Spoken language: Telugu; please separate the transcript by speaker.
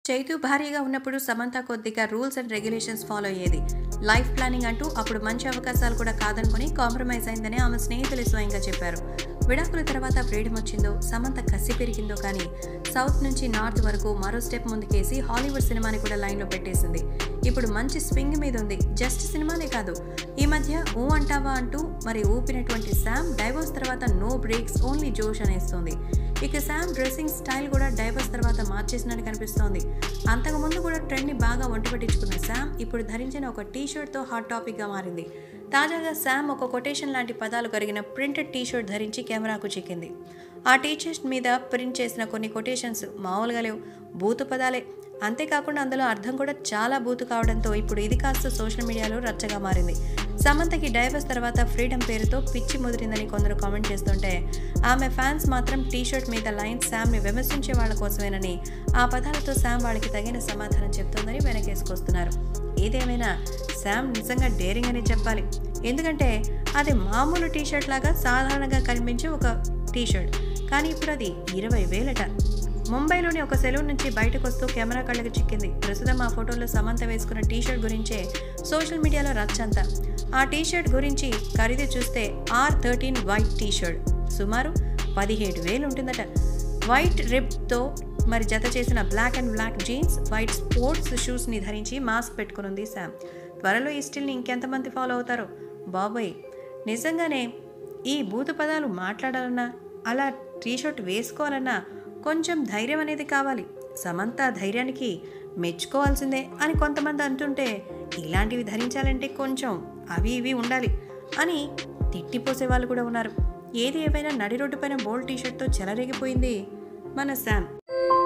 Speaker 1: చైతు భారీగా ఉన్నప్పుడు సమంత కొద్దిగా రూల్స్ అండ్ రెగ్యులేషన్స్ ఫాలో అయ్యేది లైఫ్ ప్లానింగ్ అంటూ అప్పుడు మంచి అవకాశాలు కూడా కాదనుకుని కాంప్రమైజ్ అయిందని ఆమె స్నేహితులు స్వయంగా చెప్పారు విడాకుల తర్వాత ఫ్రీడమ్ వచ్చిందో సమంత కసి పెరిగిందో కానీ సౌత్ నుంచి నార్త్ వరకు మరో స్టెప్ ముందుకేసి హాలీవుడ్ సినిమాని కూడా లైన్లో పెట్టేసింది ఇప్పుడు మంచి స్వింగ్ మీద ఉంది జస్ట్ సినిమానే కాదు ఈ మధ్య ఊ అంటావా అంటూ మరి ఊపినటువంటి శామ్ డైవోర్స్ తర్వాత నో బ్రేక్స్ ఓన్లీ జోష్ అనేస్తుంది ఇక శామ్ డ్రెస్సింగ్ స్టైల్ కూడా డైవర్స్ తర్వాత మార్చేసినట్టు కనిపిస్తోంది అంతకుముందు కూడా ట్రెండ్ని బాగా వంట పట్టించుకున్న శామ్ ఇప్పుడు ధరించిన ఒక టీ షర్ట్తో హాట్ టాపిక్గా మారింది తాజాగా శామ్ ఒక కొటేషన్ లాంటి పదాలు కరిగిన ప్రింటెడ్ టీ షర్ట్ ధరించి కెమెరాకు చిక్కింది ఆ టీ షర్ట్ మీద ప్రింట్ చేసిన కొన్ని కొటేషన్స్ మామూలుగా లేవు బూతు పదాలే అంతేకాకుండా అందులో అర్థం కూడా చాలా బూతు కావడంతో ఇప్పుడు ఇది కాస్త సోషల్ మీడియాలో రచ్చగా మారింది సమంతకి డైవర్స్ తర్వాత ఫ్రీడమ్ పేరుతో పిచ్చి ముదిరిందని కొందరు కామెంట్ చేస్తుంటే ఆమె ఫ్యాన్స్ మాత్రం టీ షర్ట్ మీద లైన్స్ శామ్ని విమర్శించే వాళ్ళ కోసమేనని ఆ పదాలతో శామ్ వాళ్ళకి తగిన సమాధానం చెప్తోందని వెనకేసుకొస్తున్నారు ఏదేమైనా శామ్ నిజంగా డేరింగ్ అని చెప్పాలి ఎందుకంటే అది మామూలు టీ షర్ట్ లాగా సాధారణంగా కనిపించే ఒక టీ షర్ట్ కానీ ఇప్పుడు అది ఇరవై వేలట ముంబైలోని ఒక సెలూన్ నుంచి బయటకు వస్తూ కెమెరా కళ్ళకి చిక్కింది ప్రస్తుతం ఆ ఫోటోలో సమంత వేసుకున్న టీ షర్ట్ గురించే సోషల్ మీడియాలో రచ్చంతా ఆ టీ షర్ట్ గురించి ఖరీదు చూస్తే R thirteen white T shirt సుమారు పదిహేడు వేలు ఉంటుందట వైట్ రిబ్తో మరి జత చేసిన black and black jeans white sports షూస్ని ధరించి మాస్క్ పెట్టుకునుంది శామ్ త్వరలో ఈ స్టిల్ని ఇంకెంతమంది ఫాలో అవుతారో బాబోయ్ నిజంగానే ఈ భూత పదాలు మాట్లాడాలన్నా అలా టీషర్ట్ వేసుకోవాలన్నా కొంచెం ధైర్యం అనేది కావాలి సమంత ధైర్యానికి మెచ్చుకోవాల్సిందే అని కొంతమంది అంటుంటే ఇలాంటివి ధరించాలంటే కొంచెం అవి ఇవి ఉండాలి అని తిట్టిపోసే వాళ్ళు కూడా ఉన్నారు ఏది ఏమైనా నడి రోడ్డు పైన బోల్డ్ టీషర్ట్తో చెలరేగిపోయింది మన శామ్